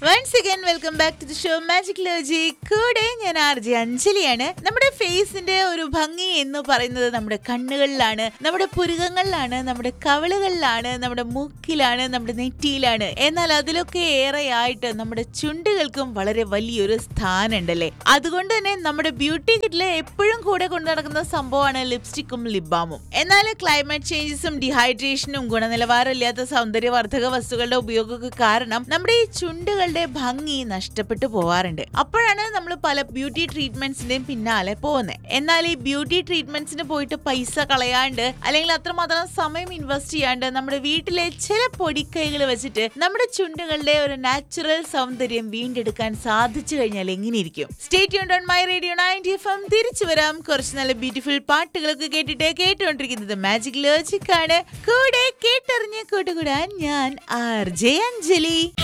once again welcome back to the show magic ലോജി കൂടെ ഞാൻ ആർ ജെ അഞ്ജലിയാണ് നമ്മുടെ ഫേസിന്റെ ഒരു ഭംഗി എന്ന് പറയുന്നത് നമ്മുടെ കണ്ണുകളിലാണ് നമ്മുടെ പുരുകങ്ങളിലാണ് നമ്മുടെ കവിളുകളിലാണ് നമ്മുടെ മൂക്കിലാണ് നമ്മുടെ നെറ്റിയിലാണ് എന്നാൽ അതിലൊക്കെ ഏറെയായിട്ട് നമ്മുടെ ചുണ്ടുകൾക്കും വളരെ വലിയൊരു സ്ഥാനം ഉണ്ടല്ലേ അതുകൊണ്ട് തന്നെ നമ്മുടെ ബ്യൂട്ടി കിറ്റില് എപ്പോഴും കൂടെ കൊണ്ടു നടക്കുന്ന സംഭവമാണ് ലിപ്സ്റ്റിക്കും ലിബാമും എന്നാൽ ക്ലൈമറ്റ് ചേഞ്ചസും ഡിഹൈഡ്രേഷനും ഗുണനിലവാരമില്ലാത്ത സൗന്ദര്യവർദ്ധക വസ്തുക്കളുടെ ഉപയോഗമൊക്കെ കാരണം നമ്മുടെ ഈ ചുണ്ടുകളുടെ ഭംഗി നഷ്ടപ്പെട്ടു പോവാറുണ്ട് അപ്പോഴാണ് നമ്മൾ പല ബ്യൂട്ടി ട്രീറ്റ്മെന്റ്സിന്റെയും പിന്നാലെ പോകുന്നത് എന്നാൽ ഈ ബ്യൂട്ടി ട്രീറ്റ്മെന്റ്സിന് പോയിട്ട് പൈസ കളയാണ്ട് അല്ലെങ്കിൽ അത്രമാത്രം സമയം ഇൻവെസ്റ്റ് ചെയ്യാണ്ട് നമ്മുടെ വീട്ടിലെ ചില പൊടിക്കൈകൾ വെച്ചിട്ട് നമ്മുടെ ചുണ്ടുകളുടെ ഒരു നാച്ചുറൽ സൗന്ദര്യം വീണ്ടെടുക്കാൻ സാധിച്ചു കഴിഞ്ഞാൽ എങ്ങനെയിരിക്കും state on my radio ninety F M തിരിച്ചു വരാം കുറച്ച് നല്ല ബ്യൂട്ടിഫുൾ പാട്ടുകളൊക്കെ കേട്ടിട്ട് കേട്ടുകൊണ്ടിരിക്കുന്നത് മാജിക് ലോജിക് ആണ് കൂടെ കേട്ടറിഞ്ഞ് കൂട്ടുകൂടാൻ ഞാൻ ആർ ജെ അഞ്ജലി